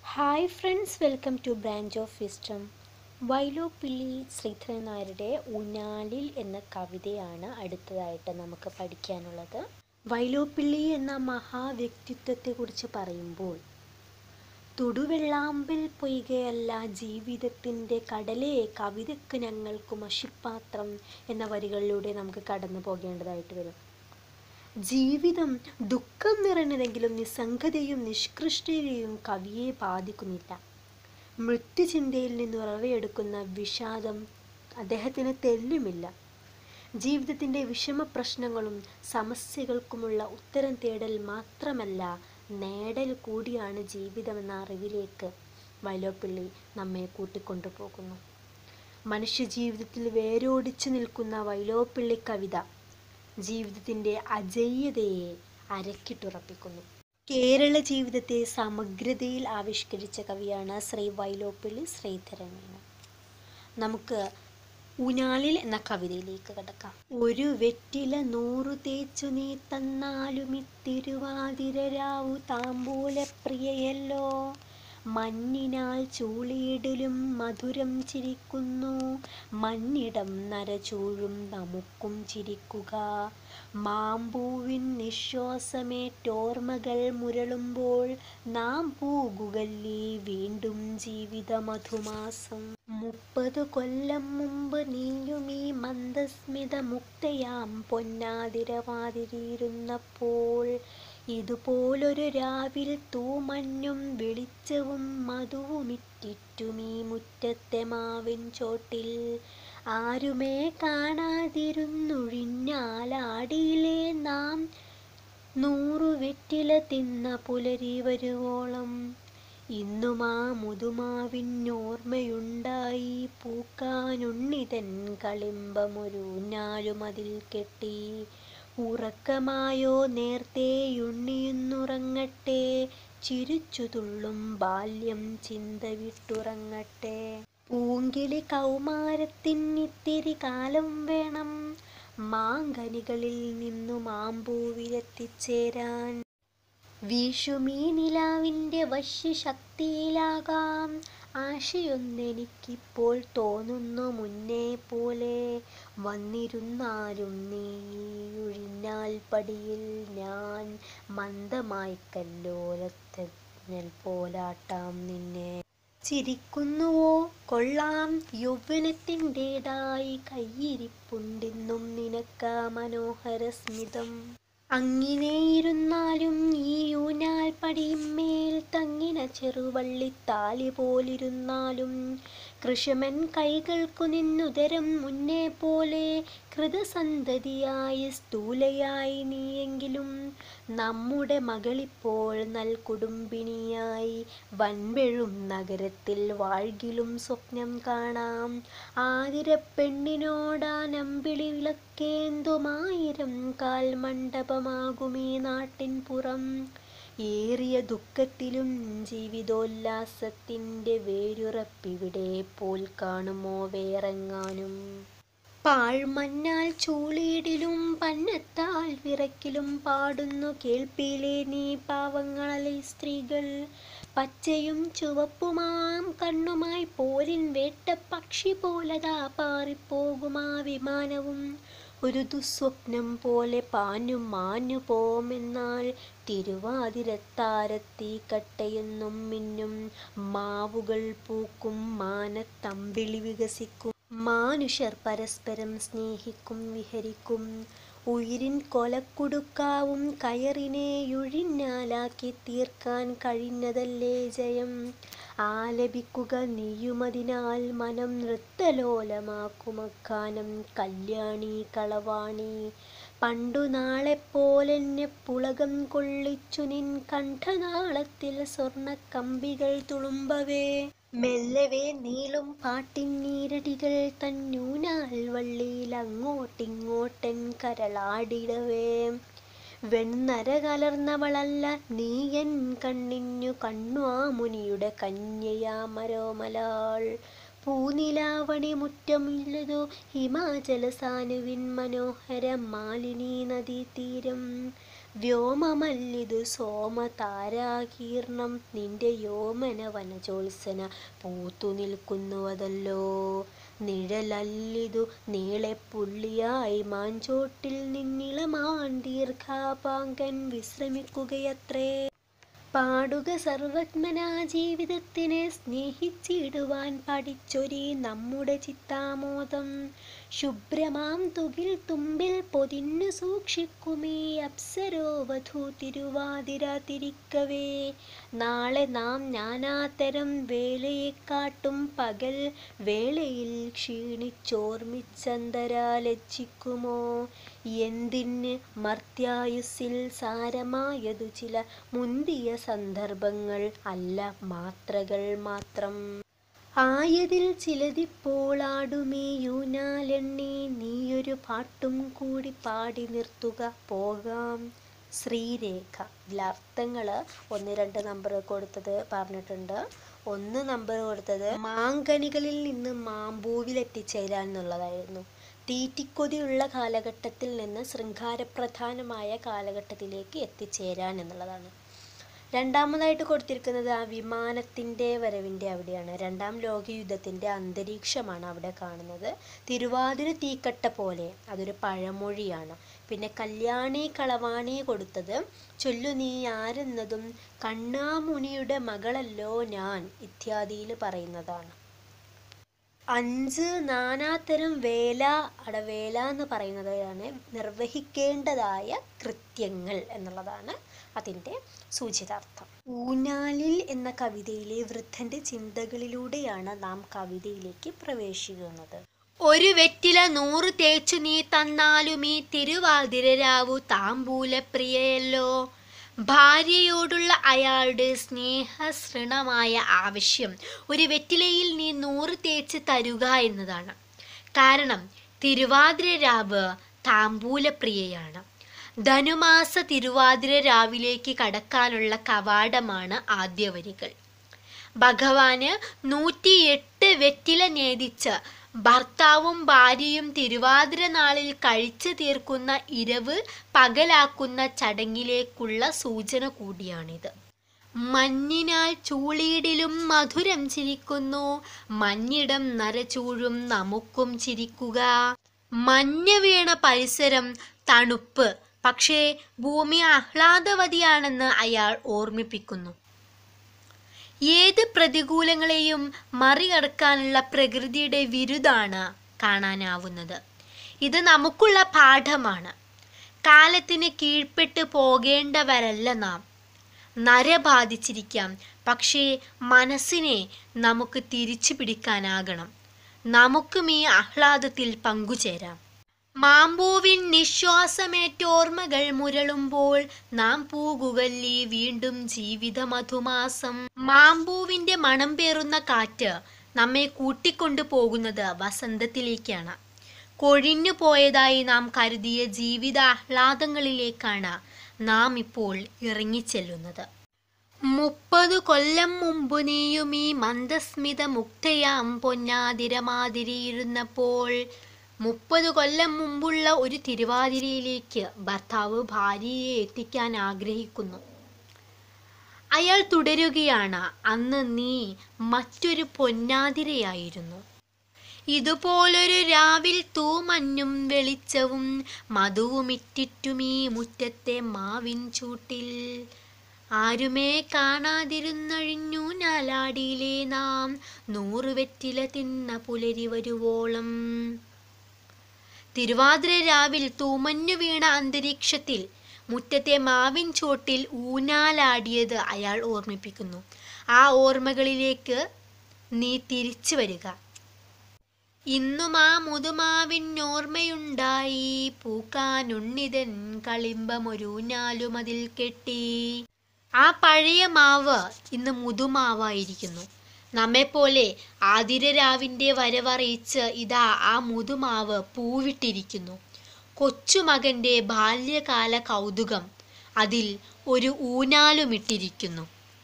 hi friends welcome to branch of wisdom Vyloppilly Sreedharan നായരുടെ ഊഞ്ഞാലിൽ എന്ന കവിതയാണ് അടുത്തതായിട്ട് നമുക്ക് പഠിക്കാനുള്ളത് വൈലോപ്പിള്ളി എന്ന മഹാവ്യക്തിത്വത്തെക്കുറിച്ച് പറയുമ്പോൾ തുടുവെള്ളാമ്പിൽ പൊയ്കയല്ല ജീവിതത്തിൻ്റെ കടലേ കവിതയ്ക്ക് ഞങ്ങൾക്ക് മഷിപ്പാത്രം എന്ന വരികളിലൂടെ നമുക്ക് കടന്നു പോകേണ്ടതായിട്ട് വരും ജീവിതം ദുഃഖം നിറഞ്ഞതെങ്കിലും നിസ്സംഗതയും നിഷ്കൃഷ്ടതയും കവിയെ ബാധിക്കുന്നില്ല മൃത്യുചിന്തയിൽ നിന്ന് ഉറവയെടുക്കുന്ന വിഷാദം അദ്ദേഹത്തിന് തെല്ലുമില്ല ജീവിതത്തിൻ്റെ വിഷമ പ്രശ്നങ്ങളും സമസ്യകൾക്കുമുള്ള ഉത്തരം തേടൽ മാത്രമല്ല നേടൽ കൂടിയാണ് ജീവിതമെന്ന അറിവിലേക്ക് വൈലോപ്പിള്ളി നമ്മെ കൂട്ടിക്കൊണ്ടു പോകുന്നു മനുഷ്യജീവിതത്തിൽ വേരോടിച്ചു നിൽക്കുന്ന വൈലോപ്പിള്ളി കവിത ജീവിതത്തിൻ്റെ അജയ്യതയെ അരക്കിട്ടുറപ്പിക്കുന്നു കേരള ജീവിതത്തെ സമഗ്രതയിൽ ആവിഷ്കരിച്ച കവിയാണ് ശ്രീ വൈലോപ്പിള്ളി ശ്രീധരമേനോൻ നമുക്ക് ഊഞ്ഞാലിൽ എന്ന കവിതയിലേക്ക് കിടക്കാം ഒരു വെറ്റില നൂറു തേച്ചു നീ തന്നാലും ഇത്തിരുവാതിരരാവു താമ്പൂല പ്രിയയല്ലോ മഞ്ഞിനാൽ ചൂളിയിടലും മധുരം ചിരിക്കുന്നു മഞ്ഞിടം നരചൂഴും നമുക്കും ചിരിക്കുക മാമ്പൂവിൻ നിശ്വാസമേറ്റോർമ്മകൾ മുരളുമ്പോൾ നാം പൂകുകല്ലി വീണ്ടും ജീവിത മധുമാസം മുപ്പത് കൊല്ലം മുമ്പ് നീയുമീ മന്ദസ്മിത മുക്തയാം പൊന്നാതിരവാതിരിയിരുന്നപ്പോൾ ഇതുപോലൊരു രാവിൽ തൂമഞ്ഞും വെളിച്ചവും മധുവുമിറ്റിറ്റുമീ മുറ്റത്തെ മാവിൻ ചോട്ടിൽ ആരുമേ കാണാതിരുന്നൊഴിഞ്ഞാലാടിയിലെ നാം നൂറു വെറ്റില തിന്ന പുലരി വരുവോളം ഇന്നും ആ മുതുമാവിനോർമ്മയുണ്ടായി പൂക്കാനുണ്ണിതൻ കളിമ്പമൊരു ഞാലുമതിൽ കെട്ടി ഉറക്കമായോ നേർത്തേയുണ്ണിയുന്നുറങ്ങട്ടെ ചിരിച്ചു തുള്ളും ബാല്യം ചിന്ത വിട്ടുറങ്ങട്ടെ പൂങ്കിളി കൗമാരത്തിനിത്തിരി കാലം വേണം മാങ്കനികളിൽ നിന്നു മാമ്പൂവിലെത്തിച്ചേരാൻ വീശുമീ നിലാവിൻ്റെ വശ്യശക്തിയിലാകാം ആശയൊന്നെനിക്കിപ്പോൾ തോന്നുന്നു മുന്നേ പോലെ വന്നിരുന്നാലും നീ ഒഴിഞ്ഞാൽ പടിയിൽ ഞാൻ മന്ദമായി കല്ലോലത്തൽ പോലാട്ടാം നിന്നെ ചിരിക്കുന്നുവോ കൊള്ളാം യൗവനത്തിൻ്റെതായി കയ്യിരിപ്പുണ്ടെന്നും നിനക്ക മനോഹര സ്മിതം അങ്ങിനെയിരുന്നാലും ഈ ഊഞ്ഞാൽ പടിയുമേൽ തങ്ങിന ചെറുവള്ളിത്താലി പോലിരുന്നാലും കൃഷമൻ കൈകൾക്കു നിന്നുദരം മുന്നേ പോലെ കൃതസന്തതിയായി സ്ഥൂലയായി നീയെങ്കിലും നമ്മുടെ മകളിപ്പോൾ നൽ കുടുംബിനിയായി വൻപെഴും നഗരത്തിൽ വാഴ്കിലും സ്വപ്നം കാണാം ആതിര പെണ്ണിനോടാ നമ്പിളി വിളക്കേന്തുമായിരം കാൽ മണ്ഡപമാകുമീ നാട്ടിൻ പുറം ഏറിയ ദുഃഖത്തിലും ജീവിതോല്ലാസത്തിൻ്റെ വേരുറപ്പിവിടെ പോൽ കാണുമോ വേറെങ്ങാനും പാഴ്മഞ്ഞാൽ ചൂളിയിടിലും പന്നത്താൽ വിറക്കിലും പാടുന്നു കേൾപ്പിയിലെ നീ പാവങ്ങളെ സ്ത്രീകൾ പച്ചയും ചുവപ്പുമാം കണ്ണുമായി പോരിൻ വേട്ട പക്ഷി പോലതാ പാറിപ്പോകുമാ വിമാനവും ഒരു ദുസ്വപ്നം പോലെ പാഞ്ഞു മാഞ്ഞു പോമെന്നാൽ തിരുവാതിരത്താരത്തി കട്ടയെന്നും മിന്നും മാവുകൾ പൂക്കും മാനത്തമ്പിളി വികസിക്കും മാനുഷ്യർ പരസ്പരം സ്നേഹിക്കും വിഹരിക്കും ഉയിരിൻ കൊലക്കുടുക്കാവും കയറിനെ യുഴിഞ്ഞാലാക്കി തീർക്കാൻ കഴിഞ്ഞതല്ലേ ജയം ആലപിക്കുക നീയുമതിനാൽ മനം നൃത്തലോലമാക്കുമക്കാനം കല്യാണി കളവാണി പണ്ടു നാളെപ്പോലെന്നെ പുളകം കൊള്ളിച്ചു നിൻ കണ്ഠനാളത്തിൽ സ്വർണ്ണ കമ്പികൾ തുളുമ്പവേ മെല്ലവേ നീളും പാട്ടിൻ നീരടികൾ തന്നൂനാൽ വള്ളിയിൽ അങ്ങോട്ടിങ്ങോട്ടൻ കരളാടിടവേ വെണ്ണര കലർന്നവളല്ല നീയൻ കണ്ണിഞ്ഞു കണ്ണു ആ മുനിയുടെ കന്യയാ മരോമലാൾ പൂനിലാവണി മുറ്റമില്ലതോ ഹിമാചല സാനുവിൻ മനോഹര മാലിനി നദീതീരം വ്യോമമല്ലിതു സോമതാരാകീർണം നിന്റെ യോമന വനജോത്സന പൂത്തു നിൽക്കുന്നുവതല്ലോ നിഴലല്ലിതു നീളെ പുള്ളിയായി മാഞ്ചോട്ടിൽ നിന്നിളമാൻ ദീർഘാപാങ്കൻ വിശ്രമിക്കുകയത്രേ പാടുക സർവജ്ഞനാ ജീവിതത്തിനെ സ്നേഹിച്ചിടുവാൻ പഠിച്ചൊരി നമ്മുടെ ചിത്താമോദം ശുഭ്രമാം തുകിൽ തുമ്പിൽ പൊതിഞ്ഞു സൂക്ഷിക്കുമേ അപ്സരോ വധു തിരുവാതിര തിരിക്കവേ നാളെ നാം നാനാതരം വേലയെക്കാട്ടും പകൽ വേളയിൽ ക്ഷീണിച്ചോർമ്മിച്ചന്തരാ ലജ്ജിക്കുമോ എന്തിന് മർത്യായുസ്സിൽ സാരമായതു ചില മുന്തിയ സന്ദർഭങ്ങൾ അല്ല മാത്രകൾ മാത്രം ആയതിൽ ചിലതിപ്പോൾ ആടുമേയൂനാലെണ്ണി നീയൊരു പാട്ടും കൂടി പാടി നിർത്തുക പോകാം ശ്രീരേഖ ഇതിൽ അർത്ഥങ്ങൾ ഒന്ന് രണ്ട് നമ്പർ കൊടുത്തത് പറഞ്ഞിട്ടുണ്ട് ഒന്ന് നമ്പർ കൊടുത്തത് മാങ്കനികളിൽ നിന്ന് മാമ്പൂവിൽ എത്തിച്ചേരാൻ എന്നുള്ളതായിരുന്നു തീറ്റിക്കൊതിയുള്ള കാലഘട്ടത്തിൽ നിന്ന് ശൃംഗാരപ്രധാനമായ കാലഘട്ടത്തിലേക്ക് എത്തിച്ചേരാൻ എന്നുള്ളതാണ് രണ്ടാമതായിട്ട് കൊടുത്തിരിക്കുന്നത് ആ വിമാനത്തിൻ്റെ വരവിൻ്റെ അവിടെയാണ് രണ്ടാം ലോകയുദ്ധത്തിൻ്റെ അന്തരീക്ഷമാണ് അവിടെ കാണുന്നത് തിരുവാതിര തീക്കട്ട പോലെ അതൊരു പഴമൊഴിയാണ് പിന്നെ കല്യാണി കളവാണി കൊടുത്തത് ചൊല്ലു നീ ആരെന്നതും കണ്ണാമുനിയുടെ മകളല്ലോ ഞാൻ ഇത്യാദിയിൽ പറയുന്നതാണ് അഞ്ച് നാനാതരം വേല അടവേല എന്ന് പറയുന്നതാണ് നിർവഹിക്കേണ്ടതായ കൃത്യങ്ങൾ എന്നുള്ളതാണ് അതിൻ്റെ സൂചിതാർത്ഥം ഊഞ്ഞാലിൽ എന്ന കവിതയിലെ വൃദ്ധന്റെ ചിന്തകളിലൂടെയാണ് നാം കവിതയിലേക്ക് പ്രവേശിക്കുന്നത് ഒരു വെറ്റില നൂറ് തേച്ചു നീ തന്നാലുമീ തിരുവാതിരരാവു താമ്പൂലപ്രിയയല്ലോ ഭാര്യയോടുള്ള അയാളുടെ സ്നേഹസൃണമായ ആവശ്യം ഒരു വെറ്റിലയിൽ നീ നൂറ് തേച്ച് തരുക എന്നതാണ് കാരണം തിരുവാതിര രാവ് താമ്പൂലപ്രിയയാണ് ധനുമാസ തിരുവാതിര രാവിലേക്ക് കടക്കാനുള്ള കവാടമാണ് ആദ്യ വരികൾ ഭഗവാന് നൂറ്റിയെട്ട് വെറ്റില നേദിച്ച് ഭർത്താവും ഭാര്യയും തിരുവാതിര നാളിൽ കഴിച്ചു തീർക്കുന്ന ഇരവ് പകലാക്കുന്ന ചടങ്ങിലേക്കുള്ള സൂചന കൂടിയാണിത് മഞ്ഞിനാൽ ചൂളിയിടിലും മധുരം ചിരിക്കുന്നു മഞ്ഞിടം നരചൂഴും നമുക്കും ചിരിക്കുക മഞ്ഞ് വീണ പരിസരം തണുപ്പ് പക്ഷേ ഭൂമി ആഹ്ലാദവതിയാണെന്ന് അയാൾ ഓർമ്മിപ്പിക്കുന്നു ഏത് പ്രതികൂലങ്ങളെയും മറികടക്കാനുള്ള പ്രകൃതിയുടെ വിരുദാണ് കാണാനാവുന്നത് ഇത് നമുക്കുള്ള പാഠമാണ് കാലത്തിന് കീഴ്പ്പെട്ട് പോകേണ്ടവരല്ല നാം നര ബാധിച്ചിരിക്കാം പക്ഷേ മനസ്സിനെ നമുക്ക് തിരിച്ചു പിടിക്കാനാകണം നമുക്കും ഈ ആഹ്ലാദത്തിൽ പങ്കുചേരാം മാമ്പൂവിൻ നിശ്വാസമേറ്റോർമ്മകൾ മുരളുമ്പോൾ നാം പൂകുകല്ലി വീണ്ടും ജീവിത മധുമാസം മാമ്പൂവിന്റെ മണം പേറുന്ന കാറ്റ് നമ്മെ കൂട്ടിക്കൊണ്ടു പോകുന്നത് വസന്തത്തിലേക്കാണ് കൊഴിഞ്ഞു പോയതായി നാം കരുതിയ ജീവിത ആഹ്ലാദങ്ങളിലേക്കാണ് നാം ഇപ്പോൾ ഇറങ്ങിച്ചെല്ലുന്നത് മുപ്പതു കൊല്ലം മുമ്പ് നീയും ഈ മന്ദസ്മിത മുക്തയാം പൊന്നാതിരമാതിരിയിരുന്നപ്പോൾ മുപ്പത് കൊല്ലം മുമ്പുള്ള ഒരു തിരുവാതിരയിലേക്ക് ഭർത്താവ് ഭാര്യയെ എത്തിക്കാൻ ആഗ്രഹിക്കുന്നു അയാൾ തുടരുകയാണ് അന്ന് നീ മറ്റൊരു പൊന്നാതിരയായിരുന്നു ഇതുപോലൊരു രാവിൽ തൂമഞ്ഞും വെളിച്ചവും മധുവുമിറ്റിറ്റുമീ മുറ്റത്തെ മാവിൻ ചൂട്ടിൽ ആരുമേ കാണാതിരുന്നഴിഞ്ഞു നാലാടിയിലെ നാം നൂറ് വെറ്റില തിന്ന പുലരി വരുവോളം തിരുവാതിര രാവിൽ തൂമഞ്ഞു വീണ അന്തരീക്ഷത്തിൽ മുറ്റത്തെ മാവിൻ ചോട്ടിൽ ഊനാലാടിയത് അയാൾ ഓർമ്മിപ്പിക്കുന്നു ആ ഓർമ്മകളിലേക്ക് നീ തിരിച്ചു വരിക ഇന്നും ആ മുതുമാവിനോർമ്മയുണ്ടായി പൂക്കാനുണ്ണിതൻ കളിമ്പമൊരൂഞ്ഞാലും അതിൽ കെട്ടി ആ പഴയ മാവ് ഇന്ന് മുതുമാവായിരിക്കുന്നു നമ്മെപ്പോലെ ആതിരരാവിൻ്റെ വരവറിയിച്ച് ഇതാ ആ മുതുമാവ് പൂവിട്ടിരിക്കുന്നു കൊച്ചുമകൻ്റെ ബാല്യകാല കൗതുകം അതിൽ ഒരു ഊനാലുമിട്ടിരിക്കുന്നു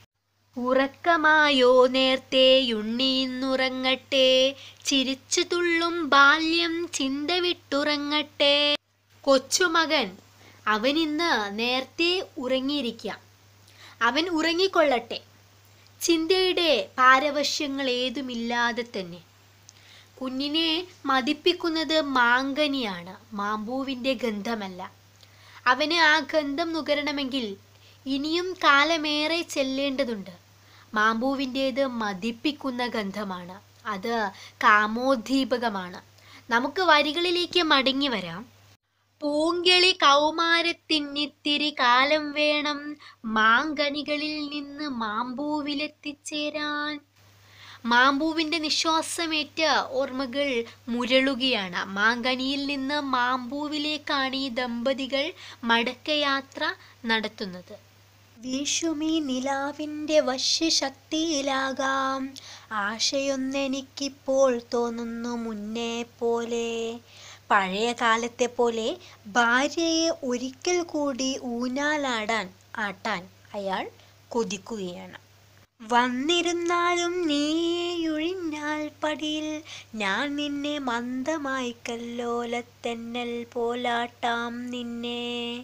ഉറക്കമായോ നേർത്തേ ഉണ്ണീന്നുറങ്ങട്ടെ ചിരിച്ചു തുള്ളും ബാല്യം ചിന്ത വിട്ടുറങ്ങട്ടെ കൊച്ചുമകൻ അവൻ ഇന്ന് നേരത്തെ ഉറങ്ങിയിരിക്കാം അവൻ ഉറങ്ങിക്കൊള്ളട്ടെ ചിന്തയുടെ പാരവശ്യങ്ങൾ ഏതുമില്ലാതെ തന്നെ കുഞ്ഞിനെ മതിപ്പിക്കുന്നത് മാങ്കനിയാണ് മാമ്പൂവിൻ്റെ ഗന്ധമല്ല അവന് ആ ഗന്ധം നുകരണമെങ്കിൽ ഇനിയും കാലമേറെ ചെല്ലേണ്ടതുണ്ട് മാമ്പൂവിൻ്റേത് മതിപ്പിക്കുന്ന ഗന്ധമാണ് അത് കാമോദ്ദീപകമാണ് നമുക്ക് വരികളിലേക്ക് മടങ്ങി വരാം പൂങ്കിളി കൗമാരത്തിന്നിത്തിരി കാലം വേണം മാങ്കനികളിൽ നിന്ന് മാമ്പൂവിലെത്തിച്ചേരാൻ മാമ്പൂവിൻ്റെ നിശ്വാസമേറ്റ് ഓർമ്മകൾ മുരളുകയാണ് മാങ്കനിയിൽ നിന്ന് മാമ്പൂവിലേക്കാണ് ഈ ദമ്പതികൾ മടക്കയാത്ര നടത്തുന്നത് വീശുമീ നിലാവിൻ്റെ വശ്യശക്തിയിലാകാം ആശയൊന്നെനിക്കിപ്പോൾ തോന്നുന്നു മുന്നേ പോലെ പഴയ കാലത്തെ പോലെ ഭാര്യയെ ഒരിക്കൽ കൂടി ഊനാലാടാൻ ആട്ടാൻ അയാൾ കൊതിക്കുകയാണ് വന്നിരുന്നാലും നീയൊഴിഞ്ഞാൽ പടിയിൽ ഞാൻ നിന്നെ മന്ദമായി കല്ലോലത്തെന്നൽ പോലാട്ടാം നിന്നെ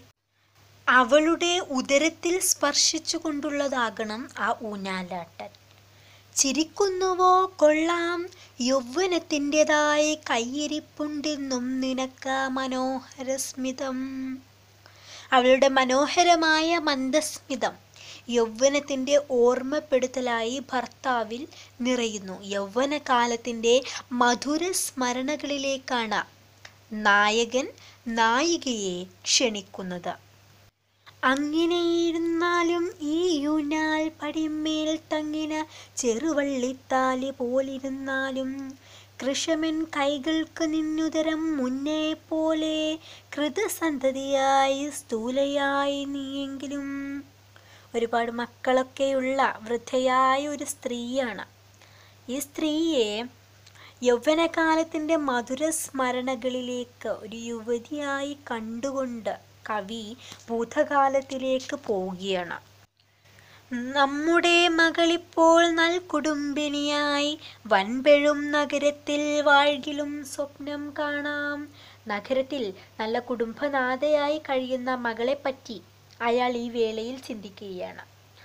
അവളുടെ ഉദരത്തിൽ സ്പർശിച്ചുകൊണ്ടുള്ളതാകണം ആ ഊഞ്ഞാലാട്ടൽ ചിരിക്കുന്നുവോ കൊള്ളാം യൗവനത്തിൻ്റെതായി കയ്യിരിപ്പുണ്ടെന്നും നിനക്ക് മനോഹര സ്മിതം അവളുടെ മനോഹരമായ മന്ദസ്മിതം യൗവനത്തിൻ്റെ ഓർമ്മപ്പെടുത്തലായി ഭർത്താവിൽ നിറയുന്നു യൗവനകാലത്തിൻ്റെ മധുര സ്മരണകളിലേക്കാണ് നായകൻ നായികയെ ക്ഷണിക്കുന്നത് അങ്ങനെയിരുന്നാലും ഈ യൂനാൽ പടിമേൽ തങ്ങിന ചെറുവള്ളിത്താലി പോലിരുന്നാലും കൃഷമൻ കൈകൾക്ക് നിന്നുതരം മുന്നേ പോലെ കൃതസന്തതിയായി സ്ഥൂലയായി നീയെങ്കിലും ഒരുപാട് മക്കളൊക്കെയുള്ള വൃദ്ധയായ ഒരു സ്ത്രീയാണ് ഈ സ്ത്രീയെ യൗവനകാലത്തിൻ്റെ മധുര സ്മരണകളിലേക്ക് ഒരു യുവതിയായി കണ്ടുകൊണ്ട് കവി ഭൂതകാലത്തിലേക്ക് പോവുകയാണ് നമ്മുടെ മകളിപ്പോൾ നൽ കുടുംബിനിയായി വൻപെഴും നഗരത്തിൽ വാഴ്കിലും സ്വപ്നം കാണാം നഗരത്തിൽ നല്ല കുടുംബനാഥയായി കഴിയുന്ന മകളെപ്പറ്റി അയാൾ ഈ വേളയിൽ ചിന്തിക്കുകയാണ്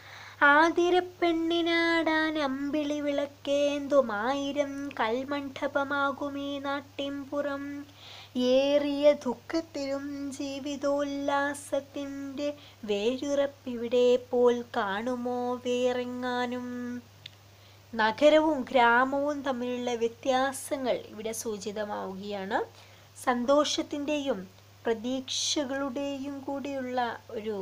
ആതിരപ്പെണ്ണിനാടാൻ അമ്പിളി വിളക്കേന്തുമായിരം കൽമണ്ഡപമാകുമീ നാട്ടിൻപുറം ഏറിയ ദുഃഖത്തിലും ജീവിതോല്ലാസത്തിൻ്റെ വേരുറപ്പിവിടെ പോൽ കാണുമോ വേറെങ്ങാനും നഗരവും ഗ്രാമവും തമ്മിലുള്ള വ്യത്യാസങ്ങൾ ഇവിടെ സൂചിതമാവുകയാണ് സന്തോഷത്തിൻ്റെയും പ്രതീക്ഷകളുടെയും കൂടിയുള്ള ഒരു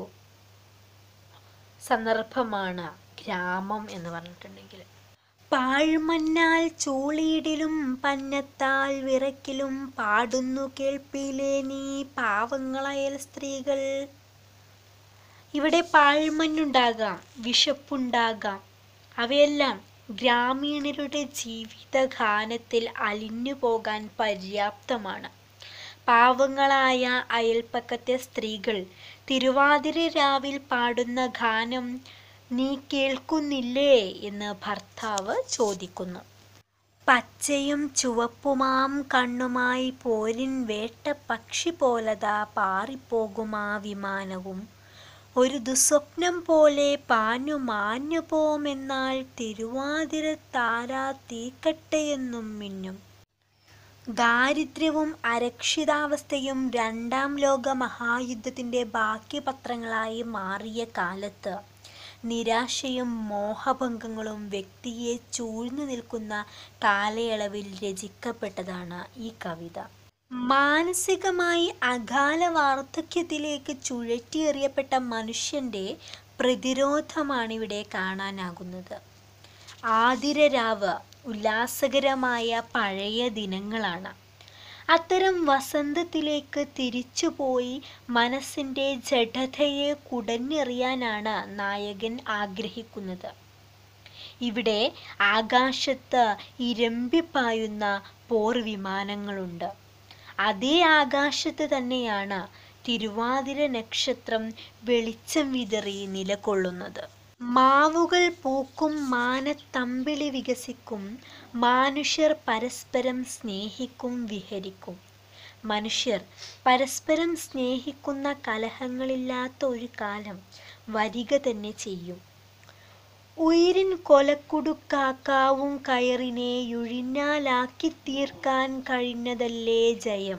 സന്ദർഭമാണ് ഗ്രാമം എന്ന് പറഞ്ഞിട്ടുണ്ടെങ്കിൽ പാഴ്മഞ്ഞാൽ ചൂളിയിടിലും പന്നത്താൽ വിറക്കിലും പാടുന്നു കേൾപ്പിയിലെ നീ പാവങ്ങളയൽ സ്ത്രീകൾ ഇവിടെ പാഴ്മഞ്ഞുണ്ടാകാം വിശപ്പുണ്ടാകാം അവയെല്ലാം ഗ്രാമീണരുടെ ജീവിതഗാനത്തിൽ അലിഞ്ഞു പോകാൻ പര്യാപ്തമാണ് പാവങ്ങളായ അയൽപ്പക്കത്തെ സ്ത്രീകൾ തിരുവാതിര രാവിൽ പാടുന്ന ഗാനം നീ കേൾക്കുന്നില്ലേ എന്ന് ഭർത്താവ് ചോദിക്കുന്നു പച്ചയും ചുവപ്പുമാം കണ്ണുമായി പോരിൻ വേട്ട പക്ഷി പോലതാ പാറിപ്പോകുമാ വിമാനവും ഒരു ദുസ്വപ്നം പോലെ പാഞ്ഞു മാഞ്ഞു പോമെന്നാൽ തിരുവാതിര താരാ തീക്കട്ടെയെന്നും മിന്നും ദാരിദ്ര്യവും അരക്ഷിതാവസ്ഥയും രണ്ടാം ലോക മഹായുദ്ധത്തിൻ്റെ ബാക്കി പത്രങ്ങളായി മാറിയ കാലത്ത് നിരാശയും മോഹഭംഗങ്ങളും വ്യക്തിയെ ചൂഴ്ന്നു നിൽക്കുന്ന കാലയളവിൽ രചിക്കപ്പെട്ടതാണ് ഈ കവിത മാനസികമായി അകാല വാർദ്ധക്യത്തിലേക്ക് ചുഴറ്റിയെറിയപ്പെട്ട മനുഷ്യൻ്റെ പ്രതിരോധമാണിവിടെ കാണാനാകുന്നത് ആതിരരാവ് ഉല്ലാസകരമായ പഴയ ദിനങ്ങളാണ് അത്തരം വസന്തത്തിലേക്ക് തിരിച്ചുപോയി മനസ്സിൻ്റെ ജഡതയെ കുടഞ്ഞെറിയാനാണ് നായകൻ ആഗ്രഹിക്കുന്നത് ഇവിടെ ആകാശത്ത് ഇരമ്പിപ്പായുന്ന പോർ വിമാനങ്ങളുണ്ട് അതേ ആകാശത്ത് തന്നെയാണ് തിരുവാതിര നക്ഷത്രം വെളിച്ചം വിതറി നിലകൊള്ളുന്നത് മാവുകൾ പൂക്കും മാനത്തമ്പിളി വികസിക്കും മാനുഷ്യർ പരസ്പരം സ്നേഹിക്കും വിഹരിക്കും മനുഷ്യർ പരസ്പരം സ്നേഹിക്കുന്ന കലഹങ്ങളില്ലാത്ത ഒരു കാലം വരിക തന്നെ ചെയ്യും ഉയിരിൻ കൊലക്കുടുക്കാക്കാവും കയറിനെ യുഴിഞ്ഞാലാക്കി തീർക്കാൻ കഴിഞ്ഞതല്ലേ ജയം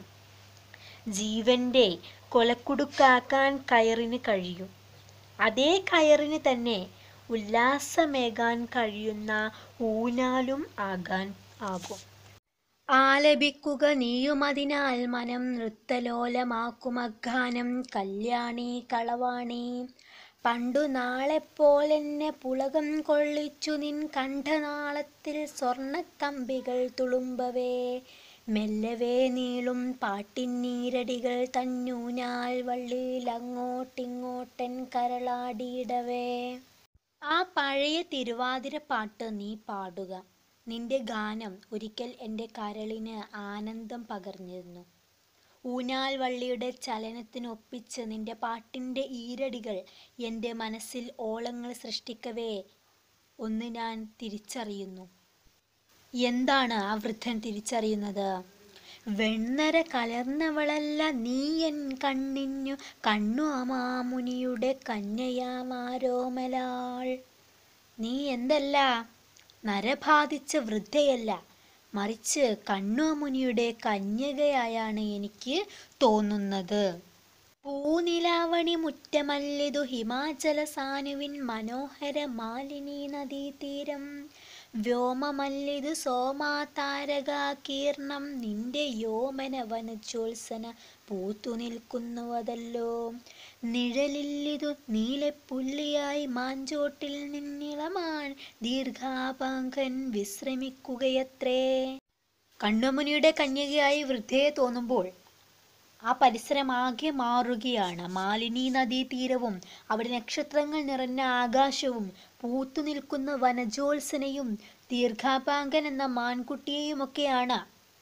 ജീവന്റെ കൊലക്കുടുക്കാക്കാൻ കയറിന് കഴിയും അതേ കയറിന് തന്നെ ഉല്ലാസമേകാൻ കഴിയുന്ന ഊനാലും ആകാൻ ആകും ആലപിക്കുക നീയുമതിനാൽ മനം നൃത്തലോലമാക്കുമഗാനം കല്യാണി കളവാണി പണ്ടു നാളെപ്പോലെന്നെ പുളകം കൊള്ളിച്ചു നിൻ കണ്ഠനാളത്തിൽ സ്വർണക്കമ്പികൾ തുളുമ്പവേ മെല്ലവേ നീളും പാട്ടിന്നീരടികൾ തന്നൂനാൽ വള്ളിയിൽ അങ്ങോട്ടിങ്ങോട്ടൻ കരളാടിയിടവേ ആ പഴയ തിരുവാതിര പാട്ട് നീ പാടുക നിന്റെ ഗാനം ഒരിക്കൽ എൻ്റെ കരളിന് ആനന്ദം പകർന്നിരുന്നു ഊഞ്ഞാൽ വള്ളിയുടെ ചലനത്തിനൊപ്പിച്ച് നിന്റെ പാട്ടിൻ്റെ ഈരടികൾ എൻ്റെ മനസ്സിൽ ഓളങ്ങൾ സൃഷ്ടിക്കവേ ഒന്ന് ഞാൻ തിരിച്ചറിയുന്നു എന്താണ് ആ വൃദ്ധൻ തിരിച്ചറിയുന്നത് വെണ്ണര കലർന്നവളല്ല നീ എൻ കണ്ണിഞ്ഞു കണ്ണു അമാമുനിയുടെ കന്യയാമാരോമലാൾ നീ എന്തല്ല നരബാധിച്ച വൃദ്ധയല്ല മറിച്ച് കണ്ണുമുനിയുടെ കന്യകയായാണ് എനിക്ക് തോന്നുന്നത് പൂനിലാവണി മുറ്റമല്ലിതു ഹിമാചല സാനുവിൻ മനോഹര മാലിനി നദീതീരം വ്യോമമല്ലിതു സോമാതാരകാകീർണം നിന്റെ യോമന വനജോത്സന പൂത്തു നിൽക്കുന്നുവതല്ലോ നിഴലില്ലിതു നീലപ്പുള്ളിയായി മാഞ്ചോട്ടിൽ നിന്നിളമാൻ ദീർഘാപാങ്കൻ വിശ്രമിക്കുകയത്രേ കണ്ണുമുനിയുടെ കന്യകയായി വൃദ്ധയെ തോന്നുമ്പോൾ ആ പരിസരമാകെ മാറുകയാണ് മാലിനി നദീ തീരവും അവിടെ നക്ഷത്രങ്ങൾ നിറഞ്ഞ ആകാശവും പൂത്തു നിൽക്കുന്ന വനജോത്സനയും ദീർഘാപാങ്കൻ എന്ന മാൻകുട്ടിയെയുമൊക്കെയാണ്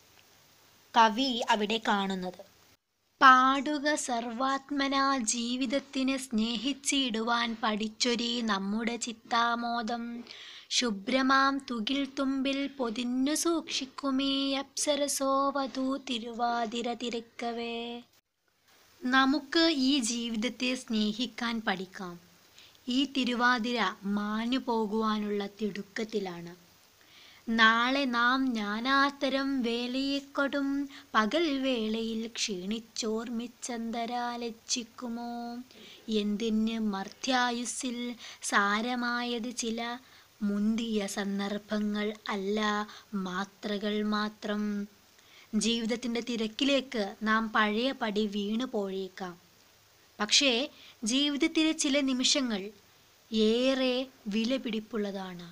കവി അവിടെ കാണുന്നത് പാടുക സർവാത്മനാ ജീവിതത്തിനെ സ്നേഹിച്ചിടുവാൻ പഠിച്ചൊരി നമ്മുടെ ചിത്താമോദം ശുഭ്രമാം തുകിൽ തുമ്പിൽ പൊതിഞ്ഞു സൂക്ഷിക്കുമേ അപ്സരസോ വധു തിരുവാതിര തിരക്കവേ നമുക്ക് ഈ ജീവിതത്തെ സ്നേഹിക്കാൻ പഠിക്കാം ഈ തിരുവാതിര മാഞ്ഞു പോകുവാനുള്ള തിടുക്കത്തിലാണ് നാളെ നാം നാനാതരം വേലയെക്കൊടും പകൽ വേളയിൽ ക്ഷീണിച്ചോർമ്മിച്ചന്തരാലച്ചിക്കുമോ എന്തിന് മർത്യായുസ്സിൽ സാരമായത് ചില മുന്തിയ സന്ദർഭങ്ങൾ അല്ല മാത്രകൾ മാത്രം ജീവിതത്തിൻ്റെ തിരക്കിലേക്ക് നാം പഴയ പടി വീണു പോയേക്കാം പക്ഷേ ജീവിതത്തിലെ ചില നിമിഷങ്ങൾ ഏറെ വിലപിടിപ്പുള്ളതാണ്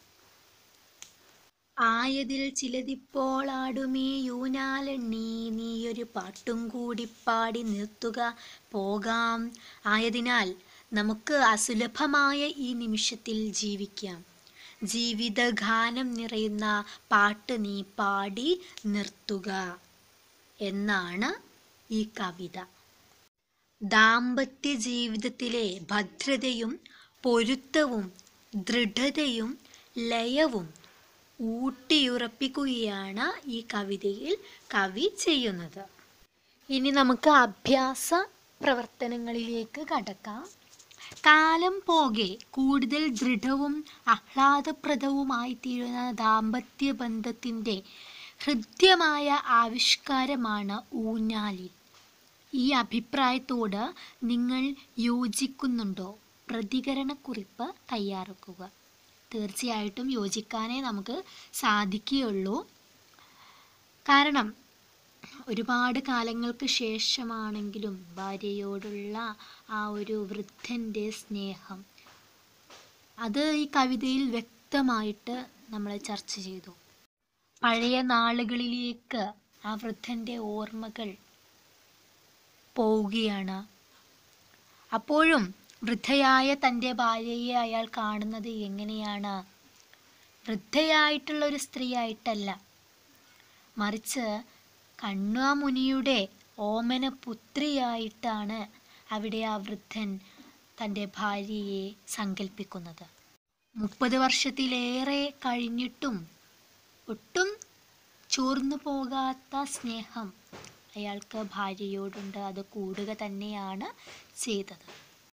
ആയതിൽ ചിലതിപ്പോൾ ആടുമീ യൂനാലെണ്ണി നീയൊരു പാട്ടും കൂടി പാടി നിർത്തുക പോകാം ആയതിനാൽ നമുക്ക് അസുലഭമായ ഈ നിമിഷത്തിൽ ജീവിക്കാം ജീവിതഗാനം നിറയുന്ന പാട്ട് നീ പാടി നിർത്തുക എന്നാണ് ഈ കവിത ദാമ്പത്യ ജീവിതത്തിലെ ഭദ്രതയും പൊരുത്തവും ദൃഢതയും ലയവും ഊട്ടിയുറപ്പിക്കുകയാണ് ഈ കവിതയിൽ കവി ചെയ്യുന്നത് ഇനി നമുക്ക് അഭ്യാസ പ്രവർത്തനങ്ങളിലേക്ക് കടക്കാം കാലം പോകെ കൂടുതൽ ദൃഢവും ആഹ്ലാദപ്രദവുമായി തീരുന്ന ദാമ്പത്യ ബന്ധത്തിൻ്റെ ഹൃദ്യമായ ആവിഷ്കാരമാണ് ഊഞ്ഞാലിൽ ഈ അഭിപ്രായത്തോട് നിങ്ങൾ യോജിക്കുന്നുണ്ടോ പ്രതികരണക്കുറിപ്പ് തയ്യാറാക്കുക തീർച്ചയായിട്ടും യോജിക്കാനേ നമുക്ക് സാധിക്കുകയുള്ളൂ കാരണം ഒരുപാട് കാലങ്ങൾക്ക് ശേഷമാണെങ്കിലും ഭാര്യയോടുള്ള ആ ഒരു വൃദ്ധൻ്റെ സ്നേഹം അത് ഈ കവിതയിൽ വ്യക്തമായിട്ട് നമ്മൾ ചർച്ച ചെയ്തു പഴയ നാളുകളിലേക്ക് ആ വൃദ്ധൻ്റെ ഓർമ്മകൾ പോവുകയാണ് അപ്പോഴും വൃദ്ധയായ തൻ്റെ ഭാര്യയെ അയാൾ കാണുന്നത് എങ്ങനെയാണ് വൃദ്ധയായിട്ടുള്ള ഒരു സ്ത്രീയായിട്ടല്ല മറിച്ച് കണ്വാമുനിയുടെ ഓമന പുത്രിയായിട്ടാണ് അവിടെ ആ വൃദ്ധൻ തൻ്റെ ഭാര്യയെ സങ്കല്പിക്കുന്നത് മുപ്പത് വർഷത്തിലേറെ കഴിഞ്ഞിട്ടും ഒട്ടും ചോർന്നു പോകാത്ത സ്നേഹം അയാൾക്ക് ഭാര്യയോടുണ്ട് അത് കൂടുക തന്നെയാണ് ചെയ്തത്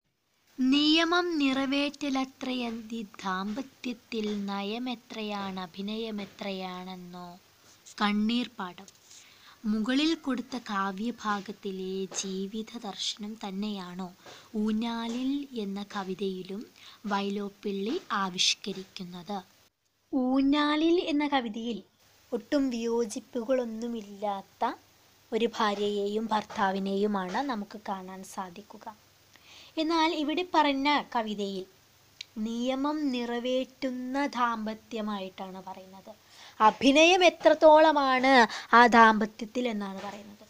നിയമം നിറവേറ്റലത്രയന്തി ദാമ്പത്യത്തിൽ നയമെത്രയാണ് അഭിനയമെത്രയാണെന്നോ കണ്ണീർ പാഠം മുകളിൽ കൊടുത്ത കാവ്യഭാഗത്തിലെ ജീവിത ദർശനം തന്നെയാണോ ഊഞ്ഞാലിൽ എന്ന കവിതയിലും വൈലോപ്പിള്ളി ആവിഷ്കരിക്കുന്നത് ഊഞ്ഞാലിൽ എന്ന കവിതയിൽ ഒട്ടും വിയോജിപ്പുകളൊന്നുമില്ലാത്ത ഒരു ഭാര്യയെയും ഭർത്താവിനെയുമാണ് നമുക്ക് കാണാൻ സാധിക്കുക എന്നാൽ ഇവിടെ പറഞ്ഞ കവിതയിൽ നിയമം നിറവേറ്റുന്ന ദാമ്പത്യമായിട്ടാണ് പറയുന്നത് അഭിനയം എത്രത്തോളമാണ് ആ ദാമ്പത്യത്തിൽ എന്നാണ് പറയുന്നത്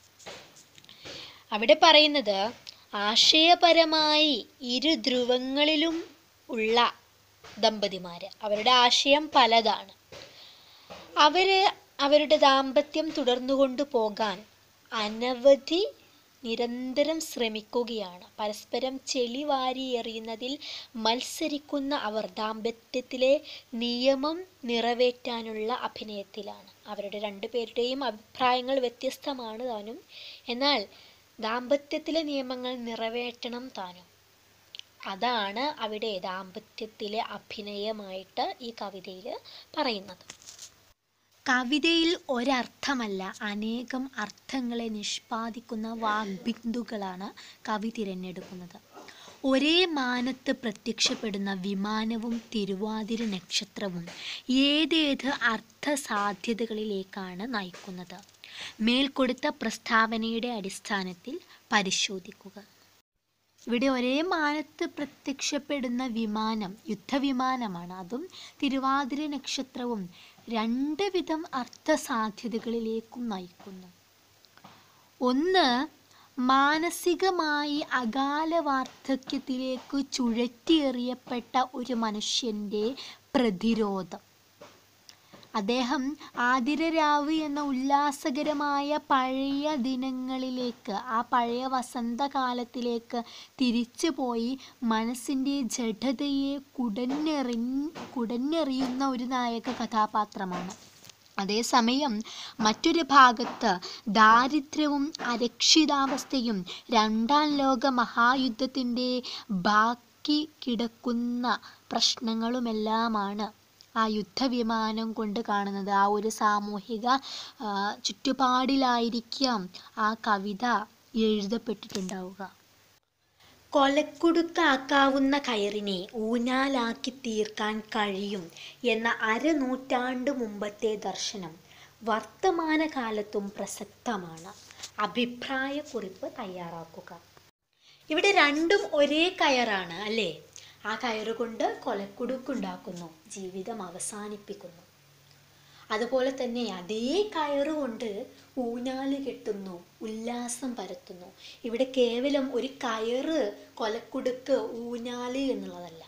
അവിടെ പറയുന്നത് ആശയപരമായി ഇരു ധ്രുവങ്ങളിലും ഉള്ള ദമ്പതിമാര് അവരുടെ ആശയം പലതാണ് അവര് അവരുടെ ദാമ്പത്യം തുടർന്നുകൊണ്ടു പോകാൻ അനവധി നിരന്തരം ശ്രമിക്കുകയാണ് പരസ്പരം ചെളി വാരി എറിയുന്നതിൽ മത്സരിക്കുന്ന അവർ ദാമ്പത്യത്തിലെ നിയമം നിറവേറ്റാനുള്ള അഭിനയത്തിലാണ് അവരുടെ രണ്ടുപേരുടെയും അഭിപ്രായങ്ങൾ വ്യത്യസ്തമാണ് താനും എന്നാൽ ദാമ്പത്യത്തിലെ നിയമങ്ങൾ നിറവേറ്റണം താനും അതാണ് അവിടെ ദാമ്പത്യത്തിലെ അഭിനയമായിട്ട് ഈ കവിതയിൽ പറയുന്നത് കവിതയിൽ ഒരർത്ഥമല്ല അനേകം അർത്ഥങ്ങളെ നിഷ്പാദിക്കുന്ന വാഗ്ബിന്ദുക്കളാണ് കവി തിരഞ്ഞെടുക്കുന്നത് ഒരേ മാനത്ത് പ്രത്യക്ഷപ്പെടുന്ന വിമാനവും തിരുവാതിര നക്ഷത്രവും ഏതേത് അർത്ഥ സാധ്യതകളിലേക്കാണ് നയിക്കുന്നത് മേൽക്കൊടുത്ത പ്രസ്താവനയുടെ അടിസ്ഥാനത്തിൽ പരിശോധിക്കുക ഇവിടെ ഒരേ മാനത്ത് പ്രത്യക്ഷപ്പെടുന്ന വിമാനം യുദ്ധവിമാനമാണ് അതും തിരുവാതിര നക്ഷത്രവും രണ്ട് വിധം അർത്ഥസാധ്യതകളിലേക്കും നയിക്കുന്നു ഒന്ന് മാനസികമായി അകാല വാർദ്ധക്യത്തിലേക്ക് ചുഴറ്റിയെറിയപ്പെട്ട ഒരു മനുഷ്യൻ്റെ പ്രതിരോധം അദ്ദേഹം ആതിരരാവ് എന്ന ഉല്ലാസകരമായ പഴയ ദിനങ്ങളിലേക്ക് ആ പഴയ വസന്തകാലത്തിലേക്ക് തിരിച്ചു പോയി മനസ്സിൻ്റെ ജഡതയെ കുടഞ്ഞെറി കുടഞ്ഞെറിയുന്ന ഒരു നായക കഥാപാത്രമാണ് അതേസമയം മറ്റൊരു ഭാഗത്ത് ദാരിദ്ര്യവും അരക്ഷിതാവസ്ഥയും രണ്ടാം ലോക മഹായുദ്ധത്തിൻ്റെ ബാക്കി കിടക്കുന്ന പ്രശ്നങ്ങളുമെല്ലാമാണ് ആ യുദ്ധവിമാനം കൊണ്ട് കാണുന്നത് ആ ഒരു സാമൂഹിക ആ, ചുറ്റുപാടിലായിരിക്കാം ആ കവിത എഴുതപ്പെട്ടിട്ടുണ്ടാവുക കൊലക്കുടുക്കാക്കാവുന്ന കയറിനെ ഊഞ്ഞാലാക്കി തീർക്കാൻ കഴിയും എന്ന അരനൂറ്റാണ്ട് മുമ്പത്തെ ദർശനം വർത്തമാനകാലത്തും പ്രസക്തമാണ് അഭിപ്രായക്കുറിപ്പ് തയ്യാറാക്കുക ഇവിടെ രണ്ടും ഒരേ കയറാണ് അല്ലേ ആ കയറ് കൊണ്ട് കൊലക്കുടുക്കുണ്ടാക്കുന്നു ജീവിതം അവസാനിപ്പിക്കുന്നു അതുപോലെ തന്നെ അതേ കയറുകൊണ്ട് ഊഞ്ഞാല് കെട്ടുന്നു ഉല്ലാസം പരത്തുന്നു ഇവിടെ കേവലം ഒരു കയറ് കൊലക്കുടുക്ക് ഊഞ്ഞാല് എന്നുള്ളതല്ല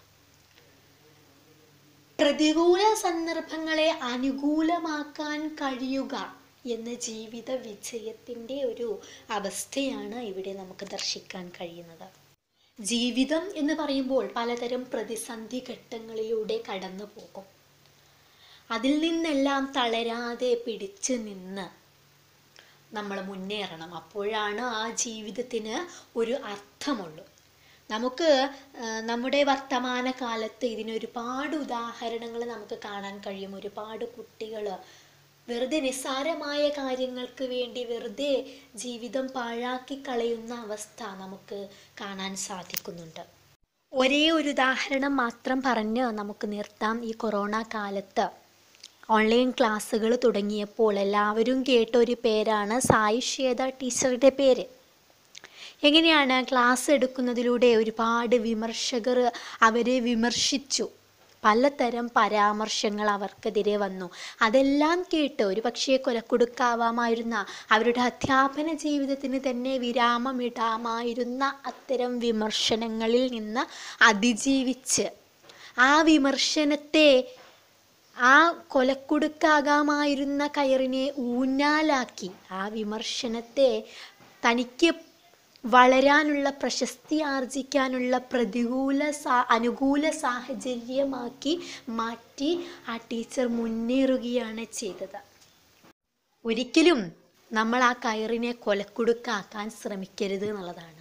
പ്രതികൂല സന്ദർഭങ്ങളെ അനുകൂലമാക്കാൻ കഴിയുക എന്ന ജീവിത വിജയത്തിൻ്റെ ഒരു അവസ്ഥയാണ് ഇവിടെ നമുക്ക് ദർശിക്കാൻ കഴിയുന്നത് ജീവിതം എന്ന് പറയുമ്പോൾ പലതരം പ്രതിസന്ധി ഘട്ടങ്ങളിലൂടെ കടന്നു പോകും അതിൽ നിന്നെല്ലാം തളരാതെ പിടിച്ചു നിന്ന് നമ്മൾ മുന്നേറണം അപ്പോഴാണ് ആ ജീവിതത്തിന് ഒരു അർത്ഥമുള്ളൂ നമുക്ക് ആ, നമ്മുടെ വർത്തമാന കാലത്ത് ഇതിന് ഒരുപാട് ഉദാഹരണങ്ങൾ നമുക്ക് കാണാൻ കഴിയും ഒരുപാട് കുട്ടികൾ വെറുതെ നിസ്സാരമായ കാര്യങ്ങൾക്ക് വേണ്ടി വെറുതെ ജീവിതം പാഴാക്കി കളയുന്ന അവസ്ഥ നമുക്ക് കാണാൻ സാധിക്കുന്നുണ്ട് ഒരേ ഒരു ഉദാഹരണം മാത്രം പറഞ്ഞ് നമുക്ക് നിർത്താം ഈ കൊറോണ കാലത്ത് ഓൺലൈൻ ക്ലാസ്സുകൾ തുടങ്ങിയപ്പോൾ എല്ലാവരും കേട്ട ഒരു പേരാണ് സായി ശ്വേത ടീച്ചറുടെ പേര് എങ്ങനെയാണ് ക്ലാസ് എടുക്കുന്നതിലൂടെ ഒരുപാട് വിമർശകർ അവരെ വിമർശിച്ചു പലതരം പരാമർശങ്ങൾ അവർക്കെതിരെ വന്നു അതെല്ലാം കേട്ട് ഒരു പക്ഷേ കൊലക്കുടുക്കാവാമായിരുന്ന അവരുടെ അധ്യാപന ജീവിതത്തിന് തന്നെ വിരാമമിടാമായിരുന്ന അത്തരം വിമർശനങ്ങളിൽ നിന്ന് അതിജീവിച്ച് ആ വിമർശനത്തെ ആ കൊലക്കുടുക്കാകാമായിരുന്ന കയറിനെ ഊഞ്ഞാലാക്കി ആ വിമർശനത്തെ തനിക്ക് വളരാനുള്ള പ്രശസ്തി ആർജിക്കാനുള്ള പ്രതികൂല സാ അനുകൂല സാഹചര്യമാക്കി മാറ്റി ആ ടീച്ചർ മുന്നേറുകയാണ് ചെയ്തത് ഒരിക്കലും നമ്മൾ ആ കയറിനെ കൊലക്കുടുക്കാക്കാൻ ശ്രമിക്കരുത് എന്നുള്ളതാണ്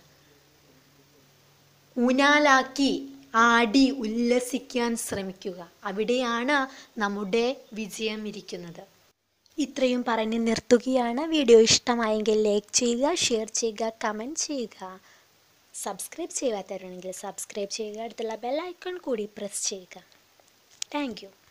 ഊനാലാക്കി ആടി ഉല്ലസിക്കാൻ ശ്രമിക്കുക അവിടെയാണ് നമ്മുടെ വിജയം ഇരിക്കുന്നത് ഇത്രയും പറഞ്ഞ് നിർത്തുകയാണ് വീഡിയോ ഇഷ്ടമായെങ്കിൽ ലൈക്ക് ചെയ്യുക ഷെയർ ചെയ്യുക കമൻറ്റ് ചെയ്യുക സബ്സ്ക്രൈബ് ചെയ്യാത്തവരുണ്ടെങ്കിൽ സബ്സ്ക്രൈബ് ചെയ്യുക അടുത്തുള്ള ബെൽ ഐക്കൺ കൂടി പ്രസ് ചെയ്യുക താങ്ക് യു